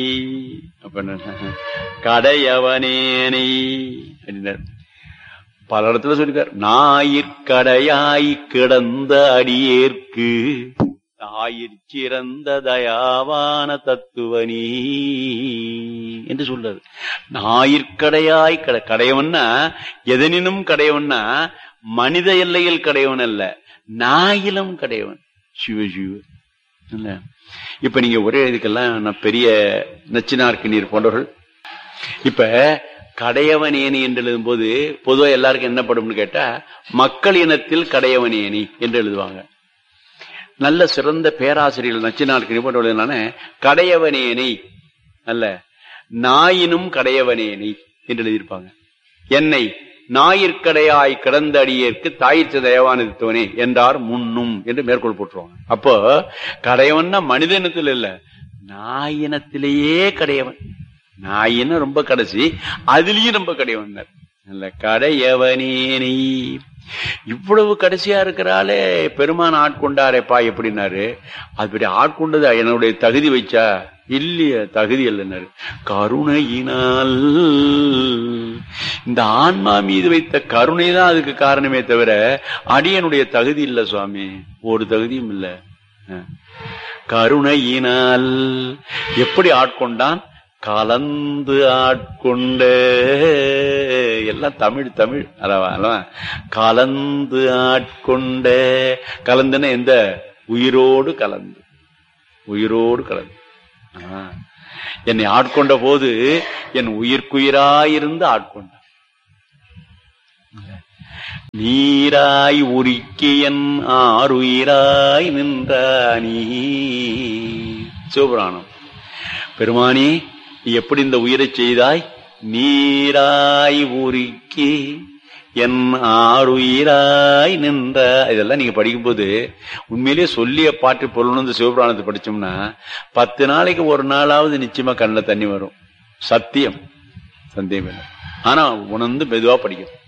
அப்ப என்ன கடையவனேனை அப்படின்னார் பல இடத்துல சொல்லிருக்கார் ஞாயிற்கடையாய் கிடந்த அடியேற்கு ஞாயிற் சிறந்த தயாவான தத்துவனி என்று சொல்றாரு ஞாயிற்கடையாய் கடை கடையவன்னா எதனினும் கடையவன்னா மனித எல்லையில் கடையவன் அல்ல நாயிலும் கடையவன் சிவ சிவ இல்ல இப்ப நீங்க ஒரே இதுக்கெல்லாம் நான் பெரிய நச்சினார்க்கு நீர் போன்றவர்கள் இப்ப கடையவனேனி என்று எழுதும் போது பொதுவா எல்லாருக்கும் என்ன படும்னு கேட்டா மக்கள் இனத்தில் கடையவனேனி என்று எழுதுவாங்க நல்ல சிறந்த பேராசிரியர்கள் நச்சினார்க்கு நீர் போன்ற எழுதினான கடையவனேனி அல்ல நாயினும் கடையவனேனி என்று எழுதியிருப்பாங்க என்னை ஞாயிற்கடையாய் கிடந்த அடியேற்கு தாயிற்று தயவானதுவனே என்றார் முன்னும் என்று மேற்கோள் போட்டுருவாங்க அப்போ கடையவன்னா மனித இனத்தில் இல்ல நாயினத்திலேயே கடையவன் நாயின ரொம்ப கடைசி அதுலயும் ரொம்ப கடையவன் இல்ல கடையவனேனி இவ்வளவு கடைசியா இருக்கிறாலே பெருமான் ஆட்கொண்டாரேப்பா எப்படின்னாரு அப்படி ஆட்கொண்டது என்னுடைய தகுதி வச்சா இல்லைய தகுதி இல்லைன்னாரு கருணையினால் இந்த ஆன்மா மீது வைத்த கருணை தான் அதுக்கு காரணமே தவிர அடியனுடைய தகுதி இல்ல சுவாமி ஒரு தகுதியும் இல்ல கருணையினால் எப்படி ஆட்கொண்டான் கலந்து ஆட்கொண்ட எல்லாம் தமிழ் தமிழ் அல்லவா கலந்து ஆட்கொண்ட கலந்துன்னா எந்த உயிரோடு கலந்து உயிரோடு கலந்து என்னை ஆட்கொண்ட போது என் உயிர்க்குயிராயிருந்து ஆட்கொண்ட நீராய் உரிக்கியன் ஆறுயிராய் நின்றானி சிவபுராணம் பெருமானி எப்படி இந்த உயிரை செய்தாய் நீராய் உருக்கி என் ஆறுயிராய் நின்ற இதெல்லாம் நீங்க படிக்கும்போது உண்மையிலேயே சொல்லிய பாட்டு பொருள் இந்த சிவபுராணத்தை படிச்சோம்னா பத்து நாளைக்கு ஒரு நாளாவது நிச்சயமா கண்ணில் தண்ணி வரும் சத்தியம் சந்தேகம் இல்லை ஆனா உணர்ந்து மெதுவா படிக்கணும்